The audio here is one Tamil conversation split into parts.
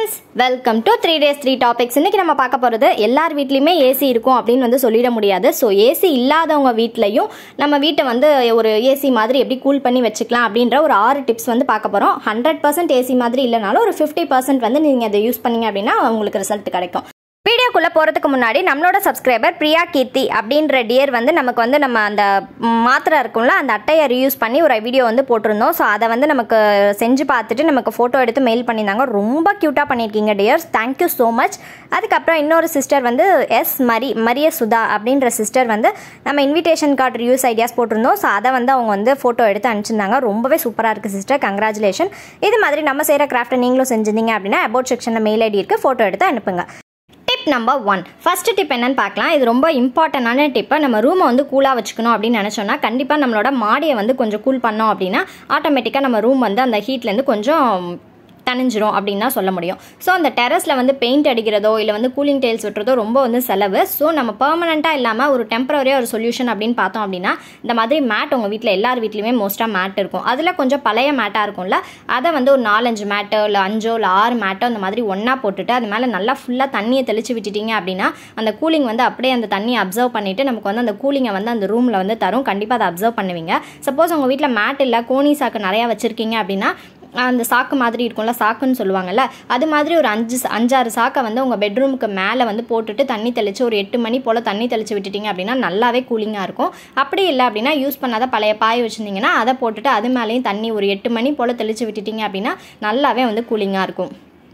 friends welcome to three days three topics இன்னைக்கு நம்ம பார்க்க போகிறது எல்லார் வீட்லேயுமே ஏசி இருக்கும் அப்படின்னு வந்து சொல்லிட முடியாது ஸோ ஏசி இல்லாதவங்க வீட்லையும் நம்ம வீட்டை வந்து ஒரு ஏசி மாதிரி எப்படி கூல் பண்ணி வச்சுக்கலாம் அப்படின்ற ஒரு ஆறு டிப்ஸ் வந்து பார்க்க போகிறோம் ஹண்ட்ரட் பர்சன்ட் ஏசி மாதிரி இல்லைனாலும் ஒரு ஃபிஃப்டி பர்சன்ட் வந்து நீங்கள் அதை யூஸ் பண்ணீங்க அப்படின்னா உங்களுக்கு ரிசல்ட் கிடைக்கும் வீடியோக்குள்ளே போகிறதுக்கு முன்னாடி நம்மளோட சப்ஸ்கிரைபர் பிரியா கீர்த்தி அப்படின்ற டியர் வந்து நமக்கு வந்து நம்ம அந்த மாத்திரை இருக்கும்ல அந்த அட்டையை ரீயூஸ் பண்ணி ஒரு வீடியோ வந்து போட்டிருந்தோம் ஸோ அதை வந்து நமக்கு செஞ்சு பார்த்துட்டு நமக்கு ஃபோட்டோ எடுத்து மெயில் பண்ணியிருந்தாங்க ரொம்ப க்யூட்டாக பண்ணியிருக்கீங்க டியர்ஸ் தேங்க்யூ ஸோ மச் அதுக்கப்புறம் இன்னொரு சிஸ்டர் வந்து எஸ் மரி மரிய சுதா அப்படின்ற சிஸ்டர் வந்து நம்ம இன்விடேஷன் கார்டு ரியூஸ் ஐடியாஸ் போட்டிருந்தோம் ஸோ அதை வந்து அவங்க வந்து ஃபோட்டோ எடுத்து அனுப்பிச்சிருந்தாங்க ரொம்பவே சூப்பராக இருக்குது சிஸ்டர் கங்க்ராச்சுலேஷன் இது மாதிரி நம்ம செய்கிற கிராஃப்ட்டை நீங்களும் செஞ்சிருந்தீங்க அப்படின்னா அபவுட் செக்ஷனில் மெயில் ஐடி இருக்குது ஃபோட்டோ எடுத்து அனுப்புங்க tip number one first tip என்னன்னு பார்க்கலாம் இது ரொம்ப இம்பார்ட்டண்டான டிப்பை நம்ம ரூமை வந்து கூலாக வச்சுக்கணும் அப்படின்னு நினச்சோன்னா கண்டிப்பாக நம்மளோட மாடியை வந்து கொஞ்சம் கூல் பண்ணோம் அப்படின்னா ஆட்டோமேட்டிக்காக நம்ம ரூம் வந்து அந்த ஹீட்லேருந்து கொஞ்சம் தணிஞ்சிரும் அப்படின்னு தான் சொல்ல முடியும் ஸோ அந்த டெரஸில் வந்து பெயிண்ட் அடிக்கிறதோ இல்லை வந்து கூலிங் டைல்ஸ் விட்டுறதோ ரொம்ப வந்து செலவு ஸோ நம்ம பெர்மனண்ட்டாக இல்லாமல் ஒரு டெம்பரரியாக ஒரு சொல்யூஷன் அப்படின்னு பார்த்தோம் அப்படின்னா இந்த மாதிரி மேட் உங்கள் வீட்டில் எல்லார் வீட்லையுமே மோஸ்ட்டாக மேட் இருக்கும் அதில் கொஞ்சம் பழைய மேட்டாக இருக்கும்ல அதை வந்து ஒரு நாலஞ்சு மேட்டோ இல்லை அஞ்சோ இல்லை ஆறு மேட்டோ அந்த மாதிரி ஒன்றா போட்டுட்டு அது மேலே நல்லா ஃபுல்லாக தண்ணியை தெளிச்சு விட்டுட்டீங்க அப்படின்னா அந்த கூலிங் வந்து அப்படியே அந்த தண்ணியை அப்சர்வ் பண்ணிவிட்டு நமக்கு வந்து அந்த கூலிங்கை வந்து அந்த ரூமில் வந்து தரும் கண்டிப்பாக அதை அப்சர்வ் பண்ணுவீங்க சப்போஸ் உங்கள் வீட்டில் மேட் இல்லை கோனி சாக்கு நிறையா வச்சுருக்கீங்க அப்படின்னா அந்த சாக்கு மாதிரி இருக்கும்ல சாக்குன்னு சொல்லுவாங்கல்ல அது மாதிரி ஒரு அஞ்சு அஞ்சாறு சாக்கை வந்து உங்கள் பெட்ரூமுக்கு மேலே வந்து போட்டுட்டு தண்ணி தெளித்து ஒரு எட்டு மணி போல் தண்ணி தெளித்து விட்டுட்டீங்க அப்படின்னா நல்லாவே கூலிங்காக இருக்கும் அப்படி இல்லை அப்படின்னா யூஸ் பண்ணாத பழைய பாய் வச்சுருந்தீங்கன்னா அதை போட்டுட்டு அது மேலேயும் தண்ணி ஒரு எட்டு மணி போல் தெளித்து விட்டுட்டீங்க அப்படின்னா நல்லாவே வந்து கூலிங்காக இருக்கும்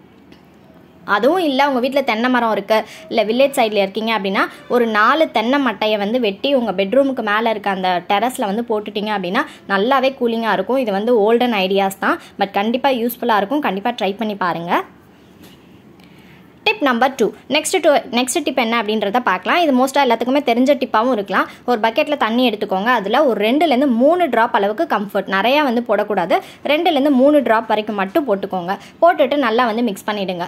அதுவும் இல்லை உங்கள் வீட்டில் தென்னை மரம் இருக்குது இல்லை வில்லேஜ் சைடில் இருக்கீங்க அப்படின்னா ஒரு நாலு தென்னை மட்டையை வந்து வெட்டி உங்கள் பெட்ரூமுக்கு மேலே இருக்க அந்த டெரஸில் வந்து போட்டுட்டீங்க அப்படின்னா நல்லாவே கூலிங்காக இருக்கும் இது வந்து ஓல்டன் ஐடியாஸ் தான் பட் கண்டிப்பாக யூஸ்ஃபுல்லாக இருக்கும் கண்டிப்பாக ட்ரை பண்ணி பாருங்கள் tip number two next two next tip என்ன அப்படின்றத பார்க்கலாம் இது மோஸ்ட்டாக எல்லாத்துக்குமே தெரிஞ்ச டிப்பாகவும் இருக்கலாம் ஒரு பக்கெட்டில் தண்ணி எடுத்துக்கோங்க அதில் ஒரு ரெண்டுலேருந்து மூணு ட்ராப் அளவுக்கு கம்ஃபர்ட் நிறையா வந்து போடக்கூடாது ரெண்டுலேருந்து மூணு ட்ராப் வரைக்கும் மட்டும் போட்டுக்கோங்க போட்டுட்டு நல்லா வந்து மிக்ஸ் பண்ணிவிடுங்க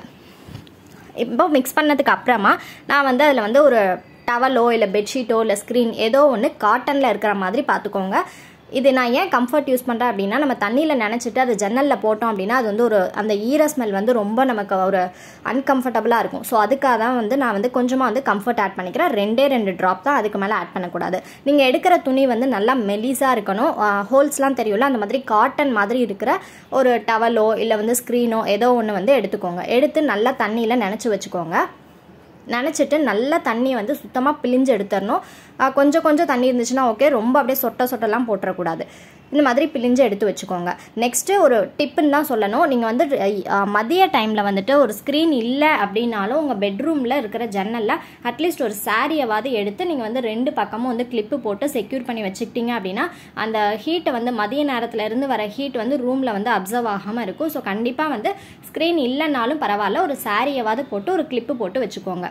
இப்போ மிக்ஸ் பண்ணதுக்கு அப்புறமா நான் வந்து அதில் வந்து ஒரு டவலோ இல்லை பெட்ஷீட்டோ இல்லை ஸ்க்ரீன் ஏதோ ஒன்று காட்டனில் இருக்கிற மாதிரி பார்த்துக்கோங்க இது நான் ஏன் கம்ஃபர்ட் யூஸ் பண்ணுறேன் அப்படின்னா நம்ம தண்ணியில் நினச்சிட்டு அது ஜன்னலில் போட்டோம் அப்படின்னா அது வந்து ஒரு அந்த ஈர ஸ்மெல் வந்து ரொம்ப நமக்கு ஒரு அன்கம்ஃபர்டபுளாக இருக்கும் ஸோ அதுக்காக தான் வந்து நான் வந்து கொஞ்சமாக வந்து கம்ஃபர்ட் ஆட் பண்ணிக்கிறேன் ரெண்டே ரெண்டு ட்ராப் தான் அதுக்கு மேலே ஆட் பண்ணக்கூடாது நீங்கள் எடுக்கிற துணி வந்து நல்லா மெலிஸாக இருக்கணும் ஹோல்ஸ்லாம் தெரியும்ல அந்த மாதிரி காட்டன் மாதிரி இருக்கிற ஒரு டவலோ இல்லை வந்து ஸ்க்ரீனோ ஏதோ ஒன்று வந்து எடுத்துக்கோங்க எடுத்து நல்லா தண்ணியில் நினச்சி வச்சுக்கோங்க நினச்சிட்டு நல்லா தண்ணியை வந்து சுத்தமாக பிழிஞ்சு எடுத்துடணும் கொஞ்சம் கொஞ்சம் தண்ணி இருந்துச்சுன்னா ஓகே ரொம்ப அப்படியே சொட்ட சொட்டெல்லாம் போட்டுறக்கூடாது இந்த மாதிரி பிழிஞ்சு எடுத்து வச்சுக்கோங்க நெக்ஸ்ட்டு ஒரு டிப்புன்னு தான் சொல்லணும் நீங்கள் வந்து மதிய டைமில் வந்துட்டு ஒரு ஸ்க்ரீன் இல்லை அப்படின்னாலும் உங்கள் பெட்ரூமில் இருக்கிற ஜன்னலில் அட்லீஸ்ட் ஒரு சாரியவாது எடுத்து நீங்கள் வந்து ரெண்டு பக்கமும் வந்து கிளிப்பு போட்டு செக்யூர் பண்ணி வச்சுக்கிட்டீங்க அப்படின்னா அந்த ஹீட்டை வந்து மதிய நேரத்தில் இருந்து வர ஹீட் வந்து ரூமில் வந்து அப்சர்வ் ஆகாமல் இருக்கும் ஸோ கண்டிப்பாக வந்து ஸ்க்ரீன் இல்லைனாலும் பரவாயில்ல ஒரு சாரியவாது போட்டு ஒரு கிளிப்பு போட்டு வச்சுக்கோங்க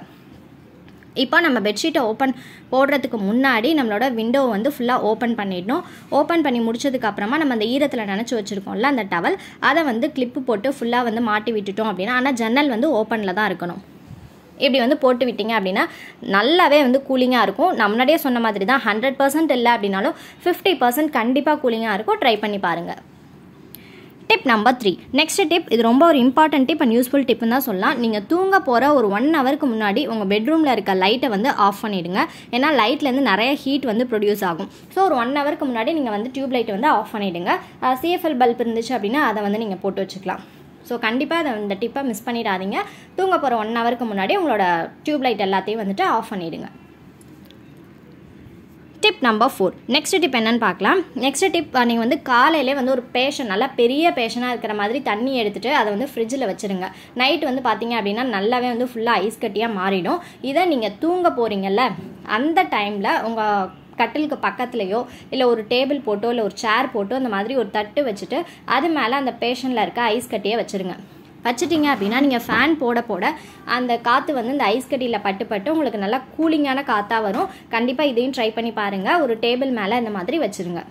இப்போ நம்ம பெட்ஷீட்டை ஓப்பன் போடுறதுக்கு முன்னாடி நம்மளோட விண்டோ வந்து ஃபுல்லாக ஓப்பன் பண்ணிடணும் ஓப்பன் பண்ணி முடிச்சதுக்கு அப்புறமா நம்ம அந்த ஈரத்தில் நினச்சி வச்சுருக்கோம்ல அந்த டவல் அதை வந்து கிளிப்பு போட்டு ஃபுல்லாக வந்து மாட்டி விட்டுட்டோம் அப்படின்னா ஆனால் ஜன்னல் வந்து ஓப்பனில் தான் இருக்கணும் இப்படி வந்து போட்டு விட்டீங்க அப்படின்னா நல்லாவே வந்து கூலிங்காக இருக்கும் நான் முன்னாடியே சொன்ன மாதிரி தான் ஹண்ட்ரட் பர்சன்ட் இல்லை அப்படின்னாலும் ஃபிஃப்டி பர்சன்ட் கண்டிப்பாக கூலிங்காக இருக்கும் ட்ரை பண்ணி பாருங்கள் tip number three next tip இது ரொம்ப ஒரு இம்பார்ட்டன்ட் டிப் அண்ட் யூஸ்ஃபுல் டிப்னு தான் சொல்லலாம் நீங்கள் தூங்க போகிற ஒரு ஒன் ஹவருக்கு முன்னாடி உங்கள் பெட்ரூமில் இருக்க லைட்டை வந்து ஆஃப் பண்ணிவிடுங்க ஏன்னா லைட்லேருந்து நிறைய ஹீட் வந்து ப்ரொடியூஸ் ஆகும் ஸோ ஒரு ஒன் ஹவருக்கு முன்னாடி நீங்கள் வந்து டியூப் லைட்டை வந்து ஆஃப் பண்ணிவிடுங்க சிஎஃப்எல் பல்ப் இருந்துச்சு அப்படின்னா அதை வந்து நீங்கள் போட்டு வச்சுக்கலாம் ஸோ கண்டிப்பாக அதை இந்த டிப்பை மிஸ் பண்ணிடாதீங்க தூங்க போகிற ஒன் ஹவருக்கு முன்னாடி உங்களோட டியூப் லைட் எல்லாத்தையும் வந்துட்டு ஆஃப் பண்ணிவிடுங்க tip number four next tip என்னன்னு பார்க்கலாம் நெக்ஸ்ட் டிப் நீங்கள் வந்து காலையிலே வந்து ஒரு பேஷன் நல்லா பெரிய பேஷனாக இருக்கிற மாதிரி தண்ணி எடுத்துகிட்டு அதை வந்து ஃப்ரிட்ஜில் வச்சுருங்க நைட் வந்து பார்த்தீங்க அப்படின்னா நல்லாவே வந்து ஃபுல்லாக ஐஸ் கட்டியாக மாறிடும் இதை நீங்கள் தூங்க போகிறீங்கல்ல அந்த டைமில் உங்கள் கட்டிலுக்கு பக்கத்துலேயோ இல்லை ஒரு டேபிள் போட்டோ இல்லை ஒரு சேர் போட்டோ அந்த மாதிரி ஒரு தட்டு வச்சுட்டு அது மேலே அந்த பேஷனில் இருக்க ஐஸ் கட்டியை வச்சுருங்க வச்சுட்டிங்க அப்படின்னா நீங்கள் ஃபேன் போட போட அந்த காற்று வந்து இந்த ஐஸ் கட்டியில் பட்டு பட்டு உங்களுக்கு நல்லா கூலிங்கான காற்றாக வரும் கண்டிப்பாக இதையும் ட்ரை பண்ணி பாருங்கள் ஒரு டேபிள் மேலே இந்த மாதிரி வச்சுருங்க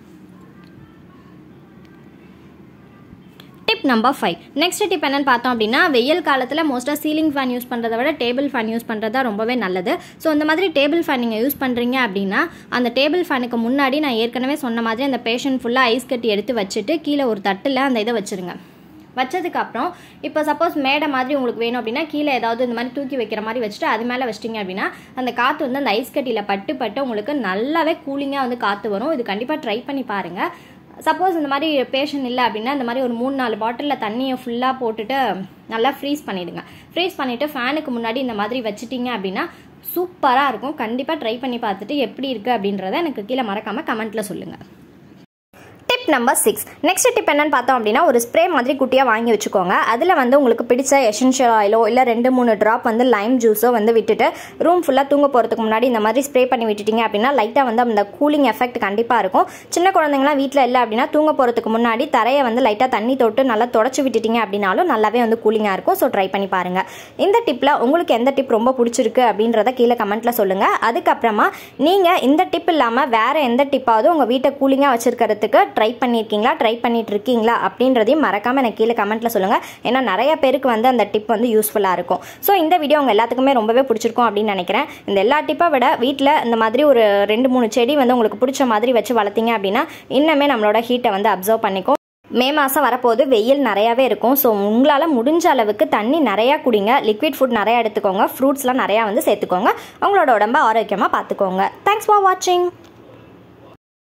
tip number five next tip என்னன்னு பார்த்தோம் அப்படின்னா வெயில் காலத்தில் மோஸ்ட்டாக சீலிங் ஃபேன் யூஸ் பண்ணுறத விட டேபிள் ஃபேன் யூஸ் பண்ணுறது தான் ரொம்பவே நல்லது ஸோ இந்த மாதிரி டேபிள் ஃபேன் நீங்கள் யூஸ் பண்ணுறீங்க அப்படின்னா அந்த டேபிள் ஃபேனுக்கு முன்னாடி நான் ஏற்கனவே சொன்ன மாதிரி அந்த பேஷண்ட் ஃபுல்லாக ஐஸ் கட்டி எடுத்து வச்சுட்டு கீழே ஒரு தட்டில் அந்த இதை வச்சுருங்க வச்சதுக்கப்புறம் இப்போ சப்போஸ் மேடை மாதிரி உங்களுக்கு வேணும் அப்படின்னா கீழே ஏதாவது இந்த மாதிரி தூக்கி வைக்கிற மாதிரி வச்சுட்டு அது மேலே வச்சிட்டிங்க அப்படின்னா அந்த காற்று வந்து அந்த ஐஸ் கட்டியில் பட்டு பட்டு உங்களுக்கு நல்லாவே கூலிங்காக வந்து காற்று வரும் இது கண்டிப்பாக ட்ரை பண்ணி பாருங்கள் சப்போஸ் இந்த மாதிரி பேஷன் இல்லை அப்படின்னா இந்த மாதிரி ஒரு மூணு நாலு பாட்டிலில் தண்ணியை ஃபுல்லாக போட்டுட்டு நல்லா ஃப்ரீஸ் பண்ணிவிடுங்க ஃப்ரீஸ் பண்ணிவிட்டு ஃபேனுக்கு முன்னாடி இந்த மாதிரி வச்சிட்டிங்க அப்படின்னா சூப்பராக இருக்கும் கண்டிப்பாக ட்ரை பண்ணி பார்த்துட்டு எப்படி இருக்குது அப்படின்றத எனக்கு கீழே மறக்காமல் கமெண்ட்டில் சொல்லுங்கள் tip number six next tip என்னன்னு பார்த்தோம் அப்படின்னா ஒரு ஸ்ப்ரே மாதிரி குட்டியாக வாங்கி வச்சுக்கோங்க அதில் வந்து உங்களுக்கு பிடிச்ச எசென்ஷியல் ஆயிலோ இல்லை ரெண்டு மூணு ட்ராப் வந்து லைம் ஜூஸோ வந்து விட்டுட்டு ரூம் ஃபுல்லாக தூங்க போகிறதுக்கு முன்னாடி இந்த மாதிரி ஸ்ப்ரே பண்ணி விட்டுட்டீங்க அப்படின்னா லைட்டாக வந்து அந்த கூலிங் எஃபெக்ட் கண்டிப்பாக இருக்கும் சின்ன குழந்தைங்களாம் வீட்டில் இல்லை அப்படின்னா தூங்க போகிறதுக்கு முன்னாடி தரையை வந்து லைட்டாக தண்ணி தொட்டு நல்லா தொடச்சி விட்டுட்டீங்க அப்படின்னாலும் நல்லாவே வந்து கூலிங்காக இருக்கும் ஸோ ட்ரை பண்ணி பாருங்கள் இந்த டிப்பில் உங்களுக்கு எந்த டிப் ரொம்ப பிடிச்சிருக்கு அப்படின்றத கீழே கமெண்ட்டில் சொல்லுங்கள் அதுக்கப்புறமா நீங்கள் இந்த டிப் இல்லாமல் வேறு எந்த டிப்பாவது உங்கள் வீட்டை கூலிங்காக வச்சுருக்கிறதுக்கு ட்ரை பண்ணியிருக்கீங்களா ட்ரை பண்ணிட்டு இருக்கீங்களா அப்படின்றதையும் மறக்காமல் எனக்கு கீழே கமெண்ட்டில் சொல்லுங்கள் ஏன்னா நிறைய பேருக்கு வந்து அந்த டிப் வந்து யூஸ்ஃபுல்லாக இருக்கும் ஸோ இந்த வீடியோ உங்கள் எல்லாத்துக்குமே ரொம்பவே பிடிச்சிருக்கும் அப்படின்னு நினைக்கிறேன் இந்த எல்லா டிப்பை விட வீட்டில் இந்த மாதிரி ஒரு ரெண்டு மூணு செடி வந்து உங்களுக்கு பிடிச்ச மாதிரி வச்சு வளர்த்தீங்க அப்படின்னா இன்னுமே நம்மளோட ஹீட்டை வந்து அப்சர்வ் பண்ணிக்கும் மே மாதம் வரப்போது வெயில் நிறையாவே இருக்கும் ஸோ உங்களால் முடிஞ்ச அளவுக்கு தண்ணி நிறையா குடிங்க லிக்விட் ஃபுட் நிறையா எடுத்துக்கோங்க ஃப்ரூட்ஸ்லாம் நிறையா வந்து சேர்த்துக்கோங்க உங்களோட உடம்ப ஆரோக்கியமாக பார்த்துக்கோங்க தேங்க்ஸ் ஃபார் வாட்சிங்